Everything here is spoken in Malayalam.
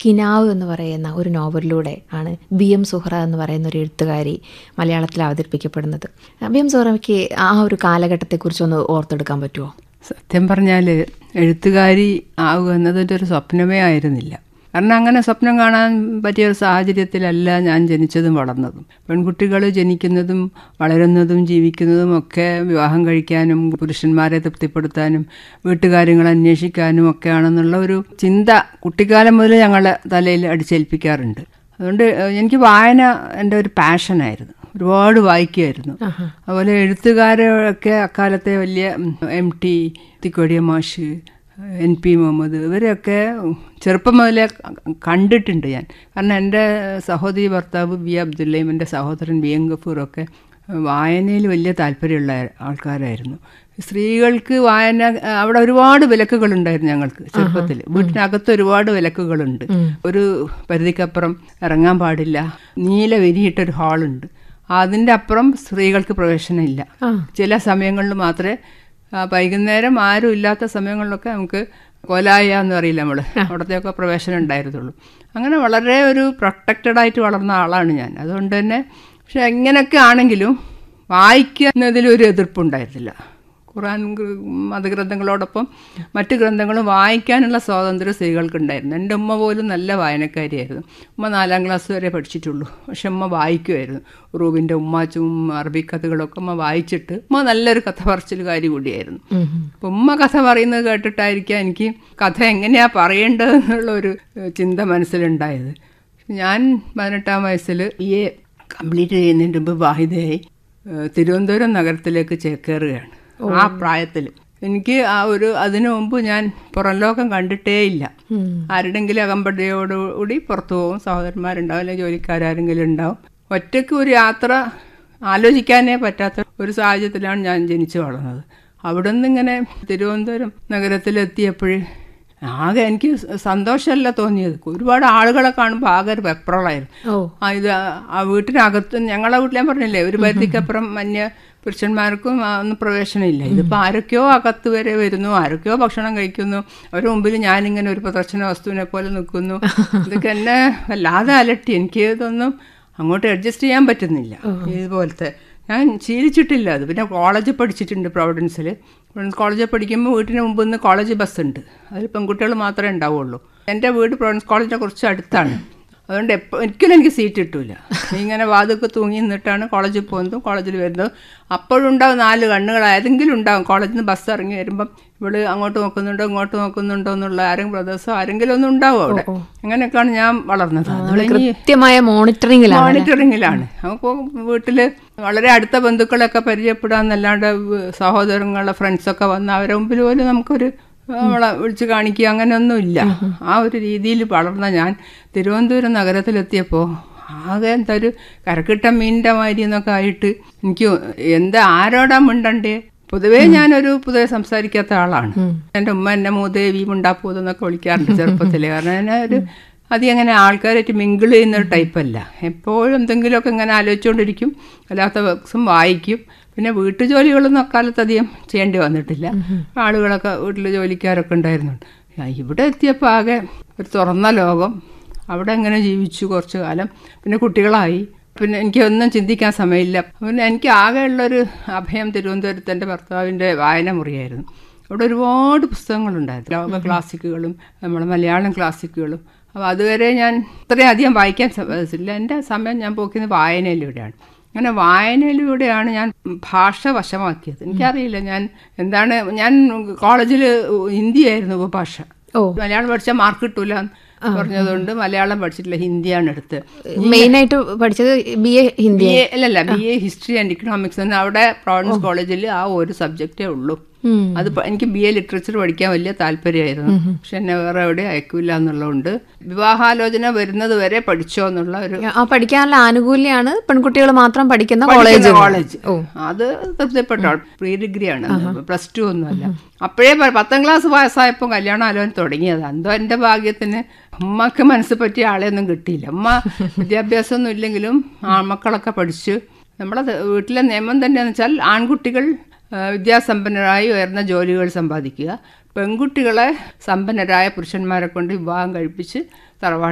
കിനാവ് എന്ന് പറയുന്ന ഒരു നോവലിലൂടെ ആണ് ബി എം സുഹ്റ എന്ന് പറയുന്ന ഒരു എഴുത്തുകാരി മലയാളത്തിൽ അവതരിപ്പിക്കപ്പെടുന്നത് ബി എം സുഹ്റയ്ക്ക് ആ ഒരു കാലഘട്ടത്തെക്കുറിച്ചൊന്ന് ഓർത്തെടുക്കാൻ പറ്റുമോ സത്യം പറഞ്ഞാൽ എഴുത്തുകാരി ആവുക എന്നതിൻ്റെ ഒരു സ്വപ്നമേ ആയിരുന്നില്ല കാരണം അങ്ങനെ സ്വപ്നം കാണാൻ പറ്റിയ ഒരു സാഹചര്യത്തിലല്ല ഞാൻ ജനിച്ചതും വളർന്നതും പെൺകുട്ടികൾ ജനിക്കുന്നതും വളരുന്നതും ജീവിക്കുന്നതും ഒക്കെ വിവാഹം കഴിക്കാനും പുരുഷന്മാരെ തൃപ്തിപ്പെടുത്താനും വീട്ടുകാര്യങ്ങൾ അന്വേഷിക്കാനും ഒക്കെയാണെന്നുള്ള ഒരു ചിന്ത കുട്ടിക്കാലം മുതൽ ഞങ്ങളെ തലയിൽ അടിച്ചേൽപ്പിക്കാറുണ്ട് അതുകൊണ്ട് എനിക്ക് വായന എൻ്റെ ഒരു പാഷനായിരുന്നു ഒരുപാട് വായിക്കുമായിരുന്നു അതുപോലെ എഴുത്തുകാരൊക്കെ അക്കാലത്തെ വലിയ എം ടി തിക്കോടിയ മാഷ് എൻ പി മുഹമ്മദ് ഇവരെയൊക്കെ ചെറുപ്പം മുതലേ കണ്ടിട്ടുണ്ട് ഞാൻ കാരണം എൻ്റെ സഹോദരി ഭർത്താവ് വി അബ്ദുല്ലയും എൻ്റെ സഹോദരൻ വി എം ഗഫൂറൊക്കെ വായനയിൽ വലിയ താല്പര്യമുള്ള ആൾക്കാരായിരുന്നു സ്ത്രീകൾക്ക് വായന അവിടെ ഒരുപാട് വിലക്കുകളുണ്ടായിരുന്നു ഞങ്ങൾക്ക് ചെറുപ്പത്തിൽ വീട്ടിനകത്ത് ഒരുപാട് വിലക്കുകളുണ്ട് ഒരു പരിധിക്കപ്പുറം ഇറങ്ങാൻ പാടില്ല നീല വിരിയിട്ടൊരു ഹാളുണ്ട് അതിൻ്റെ അപ്പുറം സ്ത്രീകൾക്ക് പ്രവേശനമില്ല ചില സമയങ്ങളിൽ മാത്രമേ വൈകുന്നേരം ആരും ഇല്ലാത്ത സമയങ്ങളിലൊക്കെ നമുക്ക് കൊലായ എന്ന് പറയില്ല നമ്മൾ അവിടത്തെയൊക്കെ പ്രവേശനം ഉണ്ടായിരുന്നുള്ളൂ അങ്ങനെ വളരെ ഒരു പ്രൊട്ടക്റ്റഡ് ആയിട്ട് വളർന്ന ആളാണ് ഞാൻ അതുകൊണ്ട് തന്നെ പക്ഷെ എങ്ങനെയൊക്കെ ആണെങ്കിലും വായിക്കുന്നതിലൊരു എതിർപ്പുണ്ടായിരുന്നില്ല ഖുറാൻ മതഗ്രന്ഥങ്ങളോടൊപ്പം മറ്റ് ഗ്രന്ഥങ്ങളും വായിക്കാനുള്ള സ്വാതന്ത്ര്യം സ്ത്രീകൾക്കുണ്ടായിരുന്നു എൻ്റെ ഉമ്മ പോലും നല്ല വായനക്കാരിയായിരുന്നു ഉമ്മ നാലാം ക്ലാസ് വരെ പഠിച്ചിട്ടുള്ളൂ പക്ഷെ ഉമ്മ വായിക്കുമായിരുന്നു റൂബിൻ്റെ ഉമ്മാച്ചും അറബി കഥകളൊക്കെ ഉമ്മ വായിച്ചിട്ട് ഉമ്മ നല്ലൊരു കഥ പറച്ചിലുകാരി കൂടിയായിരുന്നു അപ്പം ഉമ്മ കഥ പറയുന്നത് കേട്ടിട്ടായിരിക്കാം എനിക്ക് കഥ എങ്ങനെയാ പറയേണ്ടതെന്നുള്ള ഒരു ചിന്ത മനസ്സിലുണ്ടായത് ഞാൻ പതിനെട്ടാം വയസ്സിൽ ഈ എ കംപ്ലീറ്റ് ചെയ്യുന്നതിന് മുമ്പ് വാഹിതയായി തിരുവനന്തപുരം നഗരത്തിലേക്ക് ചേക്കേറുകയാണ് ആ പ്രായത്തിൽ എനിക്ക് ആ ഒരു അതിനു മുമ്പ് ഞാൻ പുറം ലോകം കണ്ടിട്ടേ ഇല്ല ആരുടെങ്കിലും അകമ്പടിയോടുകൂടി പുറത്തു പോകും സഹോദരന്മാരുണ്ടാവും അല്ലെങ്കിൽ ജോലിക്കാരെങ്കിലും ഉണ്ടാവും ഒറ്റയ്ക്ക് ഒരു യാത്ര ആലോചിക്കാനേ പറ്റാത്ത ഒരു സാഹചര്യത്തിലാണ് ഞാൻ ജനിച്ചു വളർന്നത് അവിടെ നിന്ന് ഇങ്ങനെ തിരുവനന്തപുരം നഗരത്തിലെത്തിയപ്പോൾ ആകെ എനിക്ക് സന്തോഷമല്ല തോന്നിയത് ഒരുപാട് ആളുകളെ കാണുമ്പോൾ ആകെ ഒരു വെപ്രളായിരുന്നു ആ ഇത് ആ വീട്ടിനകത്ത് ഞങ്ങളെ വീട്ടിൽ ഞാൻ പറഞ്ഞില്ലേ ഒരു പരിധിക്കപ്പുറം മഞ്ഞ പുരുഷന്മാർക്കും ഒന്നും പ്രവേശനമില്ല ഇതിപ്പോൾ ആരൊക്കെയോ അകത്ത് വരെ വരുന്നു ആരൊക്കെയോ ഭക്ഷണം കഴിക്കുന്നു അവരുടെ മുമ്പിൽ ഞാനിങ്ങനെ ഒരു പ്രദർശന വസ്തുവിനെ പോലെ നിൽക്കുന്നു ഇതൊക്കെ എന്നെ വല്ലാതെ അലട്ടി എനിക്ക് ഇതൊന്നും അങ്ങോട്ട് അഡ്ജസ്റ്റ് ചെയ്യാൻ പറ്റുന്നില്ല ഇതുപോലത്തെ ഞാൻ ശീലിച്ചിട്ടില്ല അത് പിന്നെ കോളേജിൽ പഠിച്ചിട്ടുണ്ട് പ്രൊവിഡൻസിൽ പ്രൊവിഡൻസ് കോളേജിൽ പഠിക്കുമ്പോൾ വീട്ടിന് മുമ്പ് നിന്ന് കോളേജ് ബസ് ഉണ്ട് അതിൽ പെൺകുട്ടികൾ മാത്രമേ ഉണ്ടാവുള്ളൂ എൻ്റെ വീട് പ്രൊവിഡൻസ് കോളേജിൻ്റെ കുറച്ച് അടുത്താണ് അതുകൊണ്ട് എപ്പോൾ ഒരിക്കലും എനിക്ക് സീറ്റ് കിട്ടൂല ഇങ്ങനെ വാതൊക്കെ തൂങ്ങി നിന്നിട്ടാണ് കോളേജിൽ പോകുന്നതും കോളേജിൽ വരുന്നതും അപ്പോഴുണ്ടാവും നാല് കണ്ണുകൾ ഏതെങ്കിലും ഉണ്ടാവും കോളേജിൽ നിന്ന് ബസ് ഇറങ്ങി വരുമ്പം ഇവള് അങ്ങോട്ട് നോക്കുന്നുണ്ടോ ഇങ്ങോട്ട് നോക്കുന്നുണ്ടോ എന്നുള്ള ആരെങ്കിലും ബ്രദേഴ്സോ ആരെങ്കിലും ഒന്നും ഉണ്ടാവും അവിടെ അങ്ങനെയൊക്കെയാണ് ഞാൻ വളർന്നത് കൃത്യമായ മോണിറ്ററിംഗിലാണ് മോണിറ്ററിംഗിലാണ് അപ്പോൾ വീട്ടിൽ വളരെ അടുത്ത ബന്ധുക്കളൊക്കെ പരിചയപ്പെടാന്നല്ലാണ്ട് സഹോദരങ്ങളുടെ ഫ്രണ്ട്സൊക്കെ വന്ന് അവരെ മുമ്പിൽ പോലും നമുക്കൊരു നമ്മളെ വിളിച്ച് കാണിക്കുക അങ്ങനെയൊന്നുമില്ല ആ ഒരു രീതിയിൽ വളർന്ന ഞാൻ തിരുവനന്തപുരം നഗരത്തിലെത്തിയപ്പോൾ ആകെ എന്താ ഒരു കരക്കിട്ട മീനിൻ്റെ മാതിരി എന്നൊക്കെ ആയിട്ട് എനിക്ക് എന്താ ആരോടാ മിണ്ടണ്ടേ പൊതുവേ ഞാനൊരു പൊതുവെ സംസാരിക്കാത്ത ആളാണ് എൻ്റെ ഉമ്മ എന്നെ മൂദേവി മുണ്ടാപ്പൂതെന്നൊക്കെ വിളിക്കാറുണ്ട് ചെറുപ്പത്തിൽ കാരണം എന്നെ ഒരു അധികം അങ്ങനെ ആൾക്കാരായിട്ട് മിങ്കിൾ ചെയ്യുന്ന ഒരു ടൈപ്പല്ല എപ്പോഴും എന്തെങ്കിലുമൊക്കെ ഇങ്ങനെ ആലോചിച്ചുകൊണ്ടിരിക്കും അല്ലാത്ത വർക്ക്സും വായിക്കും പിന്നെ വീട്ടുജോലികളൊന്നും അക്കാലത്ത് അധികം ചെയ്യേണ്ടി വന്നിട്ടില്ല ആളുകളൊക്കെ വീട്ടിൽ ജോലിക്കാരൊക്കെ ഉണ്ടായിരുന്നുണ്ട് ഇവിടെ എത്തിയപ്പോൾ ആകെ ഒരു തുറന്ന ലോകം അവിടെ എങ്ങനെ ജീവിച്ചു കുറച്ച് കാലം പിന്നെ കുട്ടികളായി പിന്നെ എനിക്കൊന്നും ചിന്തിക്കാൻ സമയമില്ല പിന്നെ എനിക്ക് ആകെയുള്ളൊരു അഭയം തിരുവനന്തപുരത്ത് എൻ്റെ ഭർത്താവിൻ്റെ വായന മുറിയായിരുന്നു അവിടെ ഒരുപാട് പുസ്തകങ്ങളുണ്ടായിരുന്നു ലോക ക്ലാസിക്കുകളും നമ്മളെ മലയാളം ക്ലാസിക്കുകളും അപ്പോൾ അതുവരെ ഞാൻ ഇത്രയും അധികം വായിക്കാൻ സാധിച്ചില്ല എൻ്റെ സമയം ഞാൻ പോക്കുന്നത് വായനയിലൂടെയാണ് അങ്ങനെ വായനയിലൂടെയാണ് ഞാൻ ഭാഷ വശമാക്കിയത് എനിക്കറിയില്ല ഞാൻ എന്താണ് ഞാൻ കോളേജിൽ ഹിന്ദിയായിരുന്നു ഉപഭാഷ മലയാളം പഠിച്ചാൽ മാർക്ക് കിട്ടൂല പറഞ്ഞതുകൊണ്ട് മലയാളം പഠിച്ചിട്ടില്ല ഹിന്ദിയാണ് എടുത്ത് മെയിനായിട്ട് പഠിച്ചത് ബി എ ഹിന്ദി അല്ലല്ല B A history and economics അവിടെ പ്രോവിൻസ് കോളേജിൽ ആ ഒരു സബ്ജക്റ്റേ ഉള്ളൂ അത് എനിക്ക് ബി എ ലിറ്ററേച്ചർ പഠിക്കാൻ വലിയ താല്പര്യമായിരുന്നു പക്ഷെ എന്നെ വേറെ എവിടെ അയക്കില്ല എന്നുള്ളതുകൊണ്ട് വിവാഹാലോചന വരുന്നത് വരെ പഠിച്ചോ എന്നുള്ള ഒരു ആ പഠിക്കാനുള്ള ആനുകൂല്യമാണ് പെൺകുട്ടികൾ മാത്രം പഠിക്കുന്ന കോളേജ് കോളേജ് അത് തൃപ്തിപ്പെട്ട പ്രീ ഡിഗ്രിയാണ് പ്ലസ് ടു ഒന്നുമല്ല അപ്പോഴേ പത്താം ക്ലാസ് പാസ്സായപ്പോൾ കല്യാണം ആലോചന തുടങ്ങിയത് എന്തോ എൻ്റെ ഭാഗ്യത്തിന് ഉമ്മക്ക് മനസ്സ് പറ്റിയ ആളെയൊന്നും കിട്ടിയില്ല ഉമ്മ വിദ്യാഭ്യാസമൊന്നും ഇല്ലെങ്കിലും ആൺമക്കളൊക്കെ പഠിച്ചു നമ്മളെ വീട്ടിലെ നിയമം തന്നെയാണെന്ന് വെച്ചാൽ ആൺകുട്ടികൾ വിദ്യാസമ്പന്നരായി ഉയർന്ന ജോലികൾ സമ്പാദിക്കുക പെൺകുട്ടികളെ സമ്പന്നരായ പുരുഷന്മാരെ കൊണ്ട് വിവാഹം കഴിപ്പിച്ച് തറവാട്ടിൽ